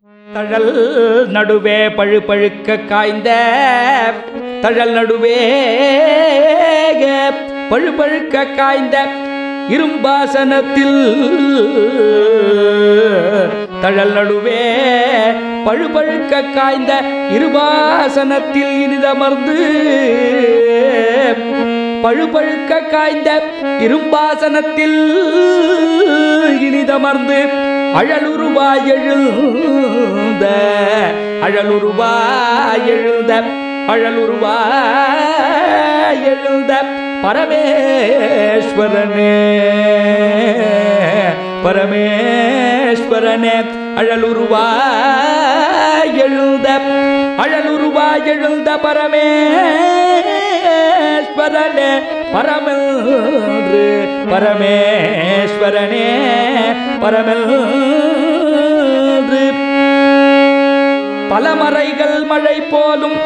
தழல் நடுவே பழு பழுக்க காய்ந்த தழல் நடுவே பழு பழுக்க காய்ந்த இரும்பாசனத்தில் தழல் நடுவே பழுபழுக்க காய்ந்த இருபாசனத்தில் இனிதமர்ந்து பழுபழுக்க காய்ந்த இரும்பாசனத்தில் இனிதமர்ந்து அழலுருவாய் எழுந்த அழலுருவாய் எழுந்த அழலுருவாய் எழுந்த பரமேஸ்வரனே பரமேஸ்வரனே அழலுருவாய் எழுந்த அழலுருவாய் எழுந்த பரமேஸ்வரனே பரமென்று பரமேஸ்வரனே பரமென்று பலமறைகள் மழை போலும்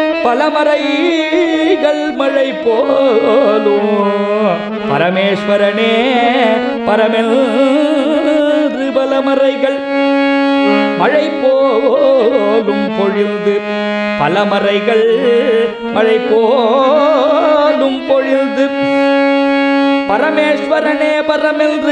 பலமறைகள் மழை போலும் பரமேஸ்வரனே பரமென்று பலமறைகள் மழை போலும் பொழிந்து பலமறைகள் மழை போலும் பொழிந்து பரமேஸ்வரனே பரமென்று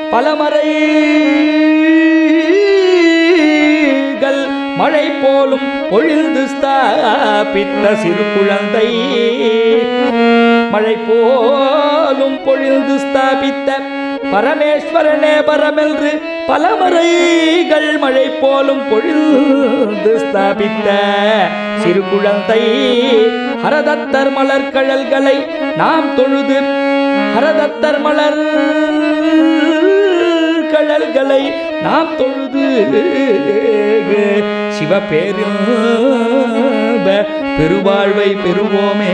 பலமறைகள் மழை போலும் பொழிந்து ஸ்தாபித்த சிறு குழந்தை மழை போலும் பொழிந்து ஸ்தாபித்த பரமேஸ்வரனே பரமென்று பலமறைகள் மழை போலும் பொழிந்து ஸ்தாபித்த சிறு குழந்தை ஹரதத்தர் மலர் கழல்களை நாம் தொழுது ஹரதத்தர் மலர் கழல்களை நாம் தொழுது சிவபேரில் பெருவாழ்வை பெறுவோமே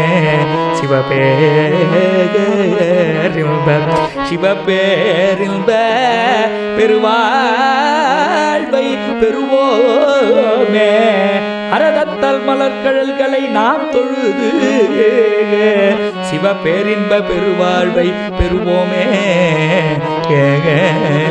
சிவபேரில் சிவபேரில் பெருவாழ்வை பெறுவோமே அரதத்தல் மலர்கழல்களை நாம் தொழுது சிவபேரின்ப பெருவாழ்வை பெறுவோமே